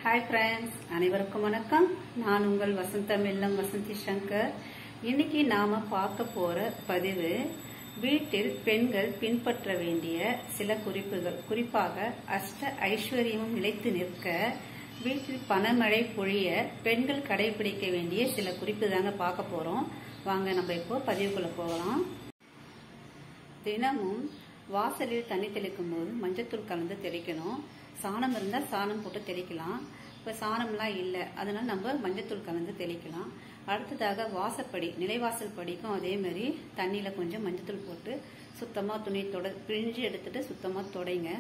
hi friends அனைவருக்கும் வணக்கம் நான் உங்கள் வசந்தம் இல்லம் வசந்தி சங்கர் இன்னைக்கு நாம பார்க்க போற பதிவு வீட்டில் பெண்கள் பின்பற்ற வேண்டிய சில குறிப்புகள் குறிப்பாக அஷ்ட ஐஸ்வர்யமும் நிலைத்து நிற்க வீட்டில் பணமழை பொழிய பெண்கள் கடைபிடிக்க வேண்டிய சில குறிப்பு தாங்க பார்க்க போறோம் வாங்க நம்ம இப்போ பதிவுக்குள்ள போகலாம் தினமும் வாசலில் தண்ணி தெளிக்கும் போது மஞ்சத்தூள் கலந்து தெளிக்கணும் சாணம் இருந்தால் சாணம் போட்டு தெளிக்கலாம் இப்போ சாணம்லாம் இல்லை அதனால நம்ம மஞ்சத்தூள் கலந்து தெளிக்கலாம் அடுத்ததாக வாசப்படி நிலைவாசல் படிக்கும் அதே மாதிரி தண்ணியில் கொஞ்சம் மஞ்சத்தூள் போட்டு சுத்தமாக துணி தொட பிழிஞ்சு எடுத்துட்டு சுத்தமாக தொடைங்க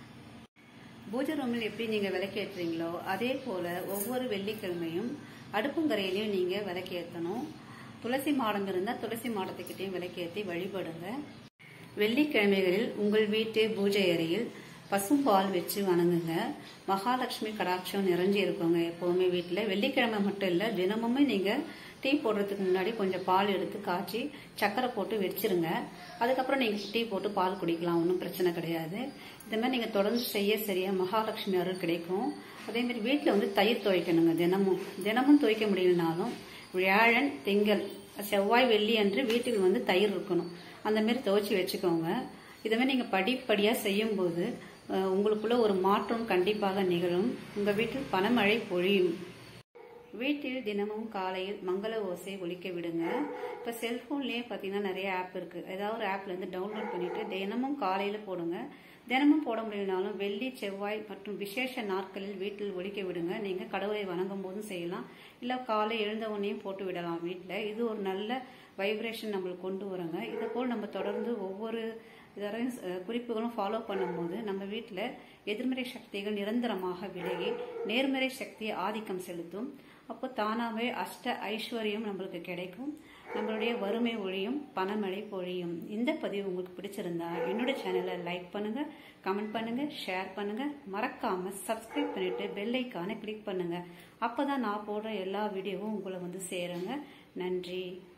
பூஜை ரூமில் எப்படி நீங்கள் விளக்கேற்றுறீங்களோ அதே போல் ஒவ்வொரு வெள்ளிக்கிழமையும் அடுப்புங்கரையிலையும் நீங்கள் விளக்கேற்றணும் துளசி மாடம் இருந்தால் துளசி மாடத்துக்கிட்டையும் விளக்கேற்றி வழிபடுங்க வெள்ளிக்கிழமைகளில் உங்கள் வீட்டு பூஜை அறையில் பசும்பால் வச்சு வணங்குங்க மகாலட்சுமி கடாட்சம் நிறைஞ்சி இருக்கோங்க எப்போவுமே வீட்டில் வெள்ளிக்கிழமை மட்டும் இல்லை தினமுமே நீங்கள் டீ போடுறதுக்கு முன்னாடி கொஞ்சம் பால் எடுத்து காய்ச்சி சக்கரை போட்டு வச்சிருங்க அதுக்கப்புறம் நீங்கள் டீ போட்டு பால் குடிக்கலாம் ஒன்றும் பிரச்சனை கிடையாது இந்த மாதிரி நீங்கள் தொடர்ந்து செய்ய சரியா மகாலட்சுமி அருள் கிடைக்கும் அதே மாதிரி வீட்டில் வந்து தயிர் துவைக்கணுங்க தினமும் தினமும் துவைக்க முடியலனாலும் வியாழன் திங்கள் செவ்வாய் வெள்ளி அன்று வீட்டுக்கு வந்து தயிர் இருக்கணும் அந்த மாதிரி துவைச்சி வச்சுக்கோங்க இதை மாதிரி நீங்கள் படிப்படியாக செய்யும்போது அஹ், உங்களுக்குள்ள ஒரு மாற்றம் கண்டிப்பாக நிகழும் உங்கள் வீட்டில் பணமழை பொழியும் வீட்டில் தினமும் காலையில் மங்கள ஓசை ஒலிக்க விடுங்க இப்போ செல்ஃபோன்லேயே பார்த்தீங்கன்னா நிறைய ஆப் இருக்குது ஏதாவது ஒரு ஆப்லேருந்து டவுன்லோட் பண்ணிவிட்டு தினமும் காலையில் போடுங்க தினமும் போட முடியலனாலும் வெள்ளி செவ்வாய் மற்றும் விசேஷ நாட்களில் வீட்டில் ஒலிக்க விடுங்க நீங்கள் கடவுளை வணங்கும் போதும் செய்யலாம் இல்லை காலை எழுந்த உடனேயும் போட்டு விடலாம் வீட்டில் இது ஒரு நல்ல வைப்ரேஷன் நம்மளுக்கு கொண்டு வருங்க இதை போல் நம்ம தொடர்ந்து ஒவ்வொரு இதரையும் அஹ், குறிப்புகளும் ஃபாலோ பண்ணும்போது நம்ம வீட்டில் எதிர்மறை சக்திகள் நிரந்தரமாக விலகி நேர்மறை சக்தி ஆதிக்கம் செலுத்தும் அப்போ தானாகவே அஷ்ட ஐஸ்வர்யம் நம்மளுக்கு கிடைக்கும் நம்மளுடைய வறுமை ஒழியும் பணமழை பொழியும் இந்த பதிவு உங்களுக்கு பிடிச்சிருந்தா என்னோட சேனலை லைக் பண்ணுங்க கமெண்ட் பண்ணுங்க ஷேர் பண்ணுங்க மறக்காம சப்ஸ்கிரைப் பண்ணிட்டு பெல் ஐக்கானை கிளிக் பண்ணுங்க அப்பதான் நான் போடுற எல்லா வீடியோவும் உங்களை வந்து சேருங்க நன்றி